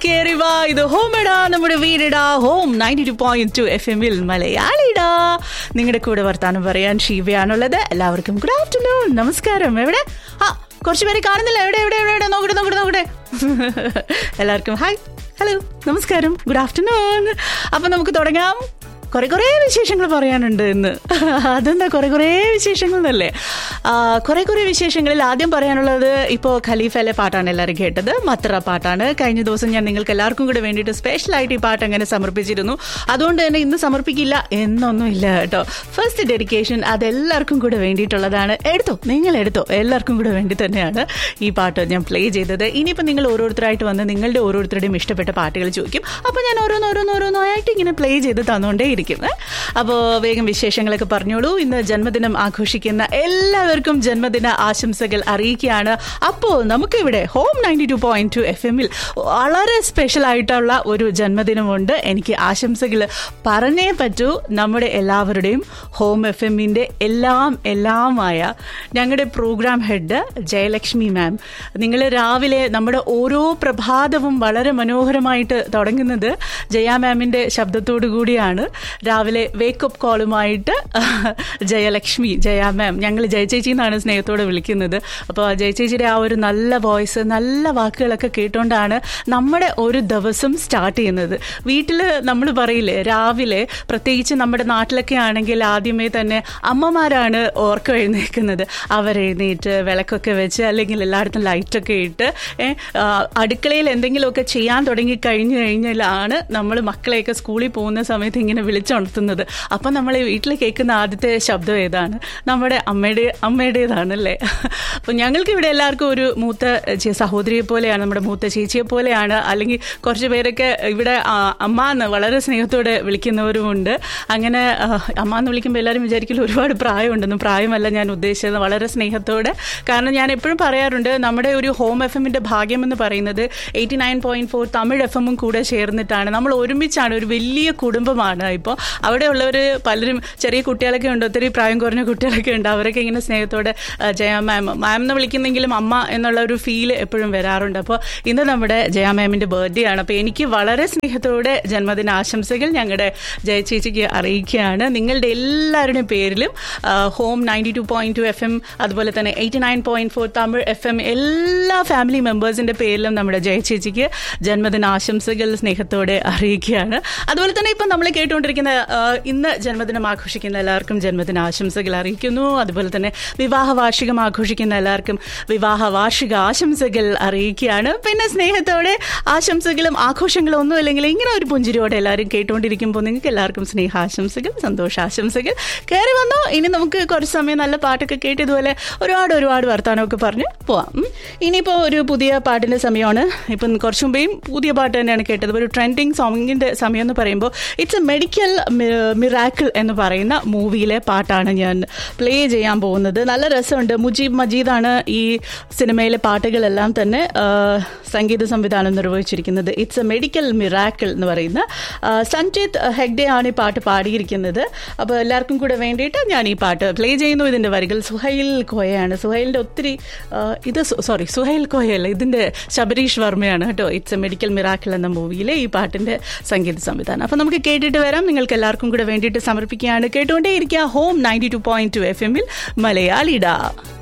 കേറി വാ ഇത് ഹോമിടാ നമ്മുടെ വീടിടാ home ninety two point two F എമ്മിൽ മലയാളിടാ നിങ്ങളുടെ കൂടെ വർത്താനം പറയാൻ ഷീവയാണുള്ളത് എല്ലാവർക്കും ഗുഡ് ആഫ്റ്റർനൂൺ നമസ്കാരം എവിടെ ആ കുറച്ച് പേര് കാണുന്നില്ല എവിടെ എവിടെ എവിടെ എവിടെ നോക്കട്ടെ നോക്കട്ടെ നോക്കട്ടെ എല്ലാവർക്കും ഹായ് ഹലോ നമസ്കാരം ഗുഡ് ആഫ്റ്റർനൂൺ അപ്പൊ നമുക്ക് തുടങ്ങാം കുറെ കുറേ വിശേഷങ്ങൾ പറയാനുണ്ട് ഇന്ന് അതെന്താ കുറെ കുറേ വിശേഷങ്ങൾ എന്നല്ലേ ആ, കുറെ കുറേ വിശേഷങ്ങളിൽ ആദ്യം പറയാനുള്ളത് ഇപ്പോൾ ഖലീഫയിലെ പാട്ടാണ് എല്ലാവരും കേട്ടത് മത്ര പാട്ടാണ് കഴിഞ്ഞ ദിവസം ഞാൻ നിങ്ങൾക്ക് എല്ലാവർക്കും കൂടെ വേണ്ടിയിട്ട് സ്പെഷ്യലായിട്ട് ഈ പാട്ട് അങ്ങനെ സമർപ്പിച്ചിരുന്നു അതുകൊണ്ട് തന്നെ ഇന്ന് സമർപ്പിക്കില്ല എന്നൊന്നും ഇല്ല കേട്ടോ ഫസ്റ്റ് ഡെഡിക്കേഷൻ അതെല്ലാവർക്കും കൂടെ വേണ്ടിയിട്ടുള്ളതാണ് എടുത്തോ നിങ്ങൾ എടുത്തോ എല്ലാവർക്കും കൂടെ വേണ്ടി തന്നെയാണ് ഈ പാട്ട് ഞാൻ പ്ലേ ചെയ്തത് ഇനിയിപ്പോൾ നിങ്ങൾ ഓരോരുത്തരായിട്ട് വന്ന് നിങ്ങളുടെ ഓരോരുത്തരുടെയും ഇഷ്ടപ്പെട്ട പാട്ടുകൾ ചോദിക്കും അപ്പോൾ ഞാൻ ഓരോന്നോരോന്നോരോന്നായിട്ട് ഇങ്ങനെ പ്ലേ ചെയ്ത് തന്നുകൊണ്ടേ ഇരിക്കും അപ്പോൾ വേഗം വിശേഷങ്ങളൊക്കെ പറഞ്ഞോളൂ ഇന്ന് ജന്മദിനം ആഘോഷിക്കുന്ന എല്ലാവർക്കും ജന്മദിന ആശംസകൾ അറിയിക്കുകയാണ് അപ്പോൾ നമുക്കിവിടെ home ninety two point two F എമ്മിൽ വളരെ സ്പെഷ്യൽ ആയിട്ടുള്ള ഒരു ജന്മദിനമുണ്ട് എനിക്ക് ആശംസകൾ പറഞ്ഞേ പറ്റൂ നമ്മുടെ എല്ലാവരുടെയും ഹോം എഫ് എമ്മിൻ്റെ എല്ലാം എല്ലാമായ ഞങ്ങളുടെ പ്രോഗ്രാം ഹെഡ് ജയലക്ഷ്മി മാം നിങ്ങൾ രാവിലെ നമ്മുടെ ഓരോ പ്രഭാതവും വളരെ മനോഹരമായിട്ട് തുടങ്ങുന്നത് ജയ മാമിൻ്റെ ശബ്ദത്തോടു കൂടിയാണ് രാവിലെ വേക്കപ്പ് കോളുമായിട്ട് ജയലക്ഷ്മി ജയ മാം ഞങ്ങൾ ജയ ചേച്ചി എന്നാണ് സ്നേഹത്തോടെ വിളിക്കുന്നത് അപ്പോൾ ജയ ചേച്ചിയുടെ ആ ഒരു നല്ല വോയിസ് നല്ല വാക്കുകളൊക്കെ കേട്ടുകൊണ്ടാണ് നമ്മുടെ ഒരു ദിവസം സ്റ്റാർട്ട് ചെയ്യുന്നത് വീട്ടിൽ നമ്മൾ പറയില്ലേ രാവിലെ പ്രത്യേകിച്ച് നമ്മുടെ നാട്ടിലൊക്കെ ആണെങ്കിൽ ആദ്യമേ തന്നെ അമ്മമാരാണ് ഓർക്കം എഴുന്നേൽക്കുന്നത് അവരെഴുന്നേറ്റ് വിളക്കൊക്കെ വെച്ച് അല്ലെങ്കിൽ എല്ലായിടത്തും ലൈറ്റൊക്കെ ഇട്ട് ഏ, ആ, അടുക്കളയിൽ എന്തെങ്കിലുമൊക്കെ ചെയ്യാൻ തുടങ്ങി കഴിഞ്ഞു കഴിഞ്ഞാലാണ് നമ്മൾ മക്കളെയൊക്കെ സ്കൂളിൽ പോകുന്ന സമയത്ത് ഇങ്ങനെ വിളിച്ചുണർത്തുന്നത് അപ്പം നമ്മൾ വീട്ടിൽ കേൾക്കുന്ന ആദ്യത്തെ ശബ്ദം ഏതാണ് നമ്മുടെ അമ്മയുടെ അമ്മയുടേതാണല്ലേ അപ്പം ഞങ്ങൾക്ക് ഇവിടെ എല്ലാവർക്കും ഒരു മൂത്ത ചെ- സഹോദരിയെ പോലെയാണ് നമ്മുടെ മൂത്ത ചേച്ചിയെ പോലെയാണ് അല്ലെങ്കിൽ കുറച്ച് പേരൊക്കെ ഇവിടെ ആ, അമ്മ എന്ന് വളരെ സ്നേഹത്തോടെ വിളിക്കുന്നവരുമുണ്ട് അങ്ങനെ ആ, അമ്മ എന്ന് വിളിക്കുമ്പോൾ എല്ലാവരും വിചാരിക്കലും ഒരുപാട് പ്രായമുണ്ടെന്നും പ്രായമല്ല ഞാൻ ഉദ്ദേശിച്ചത് വളരെ സ്നേഹത്തോടെ കാരണം ഞാൻ എപ്പോഴും പറയാറുണ്ട് നമ്മുടെ ഒരു ഹോം എഫ് എമ്മിൻ്റെ ഭാഗ്യം എന്ന് പറയുന്നത് eighty nine point four Tamil F എമ്മും കൂടെ ചേർന്നിട്ടാണ് നമ്മൾ ഒരുമിച്ചാണ് ഒരു വലിയ കുടുംബമാണ് ഇപ്പോൾ അവിടെയുള്ളവർ പലരും ചെറിയ കുട്ടികളൊക്കെ ഉണ്ട് ഒത്തിരി പ്രായം കുറഞ്ഞ കുട്ടികളൊക്കെ ഉണ്ട് അവരൊക്കെ ഇങ്ങനെ സ്നേഹത്തോടെ ആ, ജയ മാം മാം എന്ന് വിളിക്കുന്നെങ്കിലും അമ്മ എന്നുള്ള ഒരു ഫീൽ എപ്പോഴും വരാറുണ്ട് അപ്പോൾ ഇന്ന് നമ്മുടെ ജയ മാമിൻ്റെ ബർത്ത്ഡേ ആണ് അപ്പോൾ എനിക്ക് വളരെ സ്നേഹത്തോടെ ജന്മദിന ആശംസകൾ ഞങ്ങളുടെ ജയ ചേച്ചിക്ക് അറിയിക്കുകയാണ് നിങ്ങളുടെ എല്ലാവരുടെയും പേരിലും ആ, home ninety two point two F M അതുപോലെ തന്നെ eighty nine point four Tamil F M എല്ലാ ഫാമിലി മെമ്പേഴ്സിന്റെ പേരിലും നമ്മുടെ ജയ ചേച്ചിക്ക് ജന്മദിന ആശംസകൾ സ്നേഹത്തോടെ അറിയിക്കുകയാണ് അതുപോലെ തന്നെ ഇപ്പം നമ്മൾ കേട്ടുകൊണ്ടിരിക്കുന്ന ആ, ഇന്ന് ജന്മദിനം ആഘോഷിക്കുന്ന എല്ലാവർക്കും ജന്മദിന ആശംസകൾ അറിയിക്കുന്നു അതുപോലെ തന്നെ വിവാഹ വാർഷികം ആഘോഷിക്കുന്ന എല്ലാവർക്കും വിവാഹ വാർഷിക ആശംസകൾ അറിയിക്കുകയാണ് പിന്നെ സ്നേഹത്തോടെ ആശംസകളും ആഘോഷങ്ങളും ഒന്നും ഇല്ലെങ്കിൽ ഇങ്ങനെ ഒരു പുഞ്ചിരിയോടെ എല്ലാവരും കേട്ടുകൊണ്ടിരിക്കുമ്പോൾ നിങ്ങൾക്ക് എല്ലാവർക്കും സ്നേഹാശംസകൾ സന്തോഷാശംസകൾ കയറി വന്നോ ഇനി നമുക്ക് കുറച്ച് സമയം നല്ല പാട്ടൊക്കെ കേട്ട് ഇതുപോലെ ഒരുപാട് ഒരുപാട് വർത്തമാനമൊക്കെ പറഞ്ഞ് പോവാം ഉം. ഇനിയിപ്പോൾ ഒരു പുതിയ പാട്ടിൻ്റെ സമയമാണ് ഇപ്പം കുറച്ച് മുമ്പേയും പുതിയ പാട്ട് തന്നെയാണ് കേട്ടത് ഒരു ട്രെൻഡിങ് സോങ്ങിൻ്റെ സമയം എന്ന് പറയുമ്പോൾ ഇറ്റ്സ് എ മെഡിക്കൽ മിറാക്കിൾ എന്ന് പറയുന്ന മൂവിയിലെ പാട്ടാണ് ഞാൻ പ്ലേ ചെയ്യാൻ പോകുന്നത് നല്ല രസമുണ്ട് മുജീബ് മജീദാണ് ഈ സിനിമയിലെ പാട്ടുകളെല്ലാം തന്നെ ആ, സംഗീത സംവിധാനം നിർവഹിച്ചിരിക്കുന്നത് ഇറ്റ്സ് എ മെഡിക്കൽ മിറാക്കിൾ എന്ന് പറയുന്ന ആ, സഞ്ജിത് ഹെഗ്ഡെ ആണ് ഈ പാട്ട് പാടിയിരിക്കുന്നത് അപ്പോൾ എല്ലാവർക്കും കൂടെ വേണ്ടിയിട്ട് ഞാൻ ഈ പാട്ട് പ്ലേ ചെയ്യുന്നു ഇതിൻ്റെ വരികൾ സുഹൈൽ കോയയാണ് സുഹൈലിൻ്റെ ഒത്തിരി ആ, ഇത് സോറി സുഹൈൽ കോയല്ല ഇതിൻ്റെ ശബരീഷ് വർമ്മയാണ് കേട്ടോ ഇറ്റ്സ് എ മെഡിക്കൽ മിറാക്കിൾ എന്ന മൂവിയിലെ ഈ പാട്ടിൻ്റെ സംഗീത സംവിധാനം അപ്പോൾ നമുക്ക് കേട്ടിട്ട് വരാം നിങ്ങൾക്ക് എല്ലാവർക്കും കൂടെ വേണ്ടിയിട്ട് സമർപ്പിക്കുകയാണ് കേട്ടുകൊണ്ടേ ഇരിക്കുക home ninety two point two F എമ്മിൽ മലയാളിഡ